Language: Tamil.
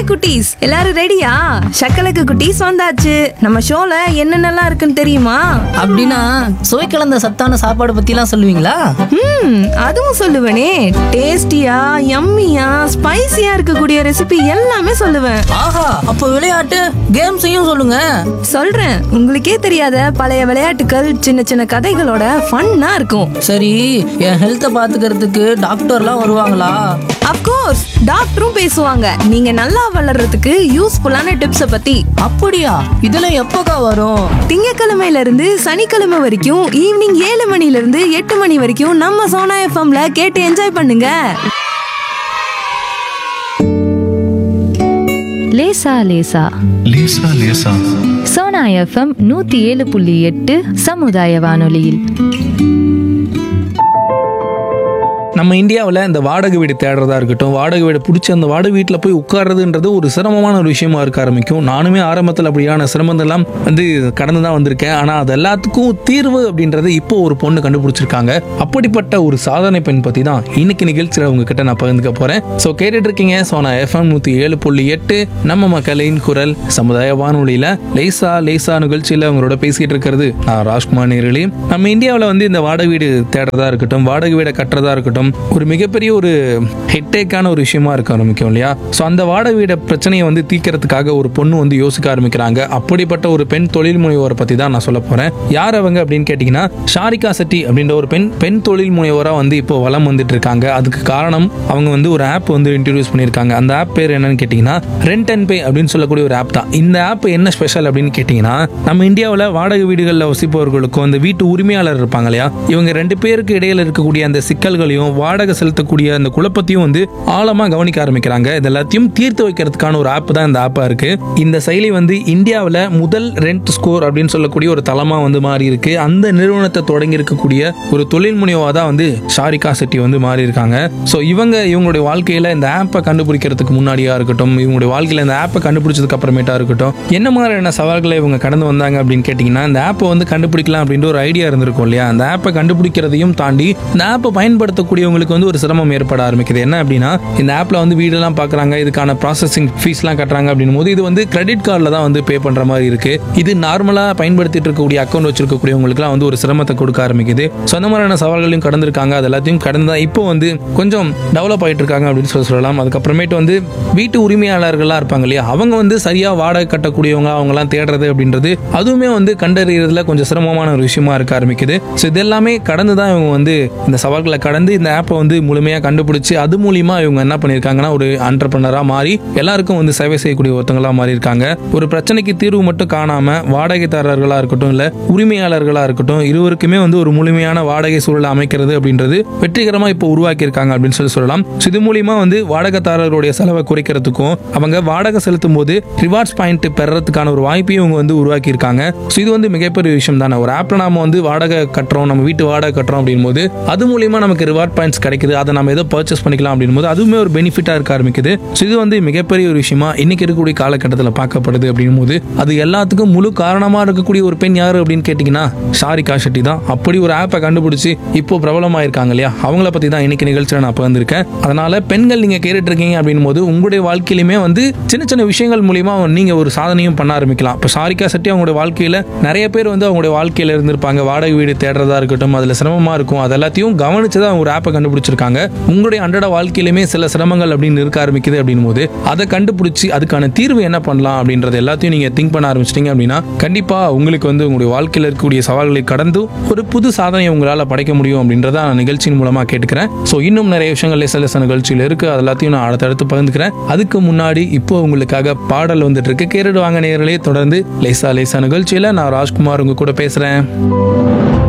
குட்டீஸ் எல்லாரும் ரெடியா சக்கலக்கு குட்டீஸ் வந்தாச்சு நம்ம ஷோல என்னென்னலாம் இருக்குன்னு தெரியுமா அப்படின்னா சுவை கலந்த சத்தான சாப்பாடு பத்திலாம் சொல்லுவீங்களா ம் அதுவும் சொல்லுவேனே டேஸ்டியா யம்மியா ஸ்பைசியா இருக்கக்கூடிய ரெசிபி எல்லாமே சொல்லுவேன் ஆஹா அப்போ விளையாட்டு கேம்ஸையும் சொல்லுங்க சொல்றேன் உங்களுக்கே தெரியாத பழைய விளையாட்டுகள் சின்ன சின்ன கதைகளோட ஃபன்னா இருக்கும் சரி என் ஹெல்த்தை பாத்துக்கிறதுக்கு டாக்டர்லாம் வருவாங்களா அப்கோர்ஸ் டாக்டரும் பேசுவாங்க நீங்க நல்லா வளர்றதுக்கு யூஸ்ஃபுல்லான டிப்ஸ பத்தி அப்படியா இதெல்லாம் எப்போக்கா வரும் திங்கக்கிழமையில இருந்து சனிக்கிழமை வரைக்கும் ஈவினிங் ஏழு மணில இருந்து எட்டு மணி வரைக்கும் நம்ம சோனா எஃப்எம்ல கேட்டு என்ஜாய் பண்ணுங்க லேசா லேசா லேசா லேசா சோனா எஃப்எம் நூத்தி ஏழு புள்ளி எட்டு சமுதாய வானொலியில் நம்ம இந்தியாவில் இந்த வாடகை வீடு தேடுறதா இருக்கட்டும் வாடகை வீடு பிடிச்சி அந்த வாடகை வீட்டில் போய் உட்கார்றதுன்றது ஒரு சிரமமான ஒரு விஷயமா இருக்க ஆரம்பிக்கும் நானுமே ஆரம்பத்தில் அப்படியான சிரமந்தெல்லாம் வந்து கடந்து தான் வந்திருக்கேன் ஆனால் அது எல்லாத்துக்கும் தீர்வு அப்படின்றத இப்போ ஒரு பொண்ணு கண்டுபிடிச்சிருக்காங்க அப்படிப்பட்ட ஒரு சாதனை பெண் பற்றி தான் இன்னைக்கு நிகழ்ச்சியில் உங்ககிட்ட நான் பகிர்ந்துக்க போகிறேன் ஸோ கேட்டுட்டு இருக்கீங்க ஸோ நான் எஃப்எம் நூற்றி ஏழு புள்ளி எட்டு நம்ம மக்களின் குரல் சமுதாய வானொலியில் லேசா லேசா நிகழ்ச்சியில் அவங்களோட பேசிகிட்டு இருக்கிறது நான் ராஜ்குமார் நேர்களே நம்ம இந்தியாவில் வந்து இந்த வாடகை வீடு தேடுறதா இருக்கட்டும் வாடகை வீடை கட்டுறதா இருக்கட்டும் ஒரு மிகப்பெரிய ஒரு ஹெட்டேக்கான ஒரு விஷயமா இருக்க ஆரம்பிக்கும் இல்லையா ஸோ அந்த வாடகை வீட பிரச்சனையை வந்து தீர்க்கறதுக்காக ஒரு பொண்ணு வந்து யோசிக்க ஆரம்பிக்கிறாங்க அப்படிப்பட்ட ஒரு பெண் தொழில் முனைவோரை பற்றி தான் நான் சொல்ல போகிறேன் யார் அவங்க அப்படின்னு கேட்டிங்கன்னா ஷாரிகா செட்டி அப்படின்ற ஒரு பெண் பெண் தொழில் முனைவோராக வந்து இப்போ வலம் வந்துட்டு இருக்காங்க அதுக்கு காரணம் அவங்க வந்து ஒரு ஆப் வந்து இன்ட்ரடியூஸ் பண்ணியிருக்காங்க அந்த ஆப் பேர் என்னன்னு கேட்டிங்கன்னா ரெண்ட் அண்ட் பே அப்படின்னு சொல்லக்கூடிய ஒரு ஆப் தான் இந்த ஆப் என்ன ஸ்பெஷல் அப்படின்னு கேட்டிங்கன்னா நம்ம இந்தியாவில் வாடகை வீடுகளில் வசிப்பவர்களுக்கும் அந்த வீட்டு உரிமையாளர் இருப்பாங்க இல்லையா இவங்க ரெண்டு பேருக்கு இடையில இருக்கக்கூடிய அந்த சிக்கல்களையும் வாடகை செலுத்தக்கூடிய அந்த குழப்பத்தையும் வந்து ஆழமா கவனிக்க ஆரம்பிக்கிறாங்க இது எல்லாத்தையும் தீர்த்து வைக்கிறதுக்கான ஒரு ஆப் தான் இந்த ஆப்பா இருக்கு இந்த செயலி வந்து இந்தியாவில் முதல் ரெண்ட் ஸ்கோர் அப்படின்னு சொல்லக்கூடிய ஒரு தளமா வந்து மாறி இருக்கு அந்த நிறுவனத்தை தொடங்கி இருக்கக்கூடிய ஒரு தொழில் முனைவா தான் வந்து ஷாரிகா செட்டி வந்து மாறி இருக்காங்க ஸோ இவங்க இவங்களுடைய வாழ்க்கையில இந்த ஆப்பை கண்டுபிடிக்கிறதுக்கு முன்னாடியா இருக்கட்டும் இவங்களுடைய வாழ்க்கையில இந்த ஆப்பை கண்டுபிடிச்சதுக்கு அப்புறமேட்டா இருக்கட்டும் என்ன மாதிரியான சவால்களை இவங்க கடந்து வந்தாங்க அப்படின்னு கேட்டிங்கன்னா இந்த ஆப்பை வந்து கண்டுபிடிக்கலாம் அப்படின்ற ஒரு ஐடியா இருந்திருக்கும் இல்லையா அந்த ஆப்பை கண்டுபிடிக்கிறதையும் தாண்டி இந்த ஆப்பை பயன்படுத்தக்கூடியவங்களுக்கு வந்து ஒரு சிரமம் ஏற்பட ஆரம்பிக்குது என்ன அப்படின்னா இந்த ஆப்ல வந்து வீடெல்லாம் பார்க்குறாங்க இதுக்கான ப்ராசஸிங் ஃபீஸ்லாம் கட்டுறாங்க அப்படின்னும் போது இது வந்து கிரெடிட் கார்டில் தான் வந்து பே பண்ணுற மாதிரி இருக்கு இது நார்மலாக பயன்படுத்திட்டு இருக்கக்கூடிய அக்கௌண்ட் வச்சிருக்கக்கூடியவங்களுக்குலாம் வந்து ஒரு சிரமத்தை கொடுக்க ஆரம்பிக்குது ஸோ அந்த மாதிரியான சவால்களையும் கடந்திருக்காங்க அது எல்லாத்தையும் கடந்து தான் இப்போ வந்து கொஞ்சம் டெவலப் ஆயிட்டு இருக்காங்க அப்படின்னு சொல்லி சொல்லலாம் அதுக்கப்புறமேட்டு வந்து வீட்டு உரிமையாளர்கள்லாம் இருப்பாங்க இல்லையா அவங்க வந்து சரியாக வாடகை கட்டக்கூடியவங்க அவங்கலாம் தேடுறது அப்படின்றது அதுவுமே வந்து கண்டறியறதுல கொஞ்சம் சிரமமான ஒரு விஷயமா இருக்க ஆரம்பிக்குது ஸோ இதெல்லாமே கடந்து தான் இவங்க வந்து இந்த சவால்களை கடந்து இந்த ஆப்பை வந்து முழுமையாக கண்டுபிடிச்சு அது மூலியமா இவங்க என்ன பண்ணியிருக்காங்கன்னா ஒரு ஆண்டர்பனராக மாறி எல்லாருக்கும் வந்து சேவை செய்யக்கூடிய ஒருத்தங்களா மாறி இருக்காங்க ஒரு பிரச்சனைக்கு தீர்வு மட்டும் காணாம வாடகைதாரர்களா இருக்கட்டும் இல்ல உரிமையாளர்களா இருக்கட்டும் இருவருக்குமே வந்து ஒரு முழுமையான வாடகை சூழலை அமைக்கிறது அப்படின்றது வெற்றிகரமா இப்போ உருவாக்கி இருக்காங்க அப்படின்னு சொல்லி சொல்லலாம் So இது மூலியமா வந்து வாடகைதாரர்களுடைய செலவை குறைக்கிறதுக்கும் அவங்க வாடகை செலுத்தும் போது ரிவார்ட்ஸ் பாயிண்ட் பெறறதுக்கான ஒரு வாய்ப்பையும் இவங்க வந்து உருவாக்கி இருக்காங்க ஸோ இது வந்து மிகப்பெரிய விஷயம் தானே ஒரு ஆப்ல நாம வந்து வாடகை கட்டுறோம் நம்ம வீட்டு வாடகை கட்டுறோம் அப்படின் போது அது மூலியமா நமக்கு ரிவார்ட் பாயிண்ட்ஸ் கிடைக்குது அதை நம்ம ஏதோ பர்ச்சேஸ் பண்ணிக்கலாம் அப்படின் போது அதுவுமே ஒரு பெனிஃபிட்டா இருக்க ஆரம்பிக்குது ஸோ இது வந்து மிகப்பெரிய ஒரு விஷயமா இன்னைக்கு இருக்கக்கூடிய காலகட்டத்தில் பார்க்கப்படுது அப்படின் போது அது எல்லாத்துக்கும் முழு காரணமா இருக்கக்கூடிய ஒரு பெண் யாரு அப்படின்னு கேட்டிங்கன்னா ஷாரிகா ஷெட்டி தான் அப்படி ஒரு ஆப்பை கண்டுபிடிச்சு இப்போ பிரபலமாக இருக்காங்க இல்லையா அவங்கள பத்தி தான் இன்னைக்கு நிகழ்ச்சியில் நான் பகிர்ந்திருக்கேன் அதனால பெண்கள் நீங்க கேட்டுட்டு இருக்கீங்க அப்படின் போது உங்களுடைய வாழ்க்கையிலுமே வந்து சின்ன சின்ன விஷயங்கள் மூலியமா நீங்க ஒரு சாதனையும் பண்ண ஆரம்பிக்கலாம் இப்போ சாரிகா செட்டி அவங்களுடைய வாழ்க்கையில நிறைய பேர் வந்து அவங்களுடைய வாழ்க்கையில இருந்திருப்பாங்க வாடகை வீடு தேடுறதா இருக்கட்டும் அதுல சிரமமா இருக்கும் அது எல்லாத்தையும் கவனிச்சு தான் அவங்க ஒரு ஆப்பை கண்டுபிடிச்சிருக்காங்க உங்களுடைய அன்றாட வாழ்க்கையிலுமே சில சிரமங்கள் அப்படின்னு இருக்க ஆரம்பிக்குது அப்படின் போது அதை கண்டுபிடிச்சி அதுக்கான தீர்வு என்ன பண்ணலாம் அப்படின்றது எல்லாத்தையும் நீங்க திங்க் பண்ண ஆரம்பிச்சிட்டீங்க அப்படின்னா கண்டிப்பா உங்களுக்கு வந்து உங்களுடைய வாழ்க்கையில் இருக்கக்கூடிய சவால்களை கடந்து ஒரு புது சாதனையை உங்களால படைக்க முடியும் அப்படின்றத நான் நிகழ்ச்சியின் மூலமா கேட்டுக்கிறேன் ஸோ இன்னும் நிறைய விஷயங்கள் லேச லேச நிகழ்ச்சியில் இருக்கு அது எல்லாத்தையும் நான் அடுத்தடுத்து பகிர்ந்துக்கிறேன் அதுக்கு முன்னாடி இப்போ உங்களுக்காக பாடல் வந்துட்டு இருக்கு கேரடு வாங்க நேர்களே தொடர்ந்து லேசா லேசா நிகழ்ச்சியில நான் ராஜ்குமார் உங்க கூட பேசுறேன்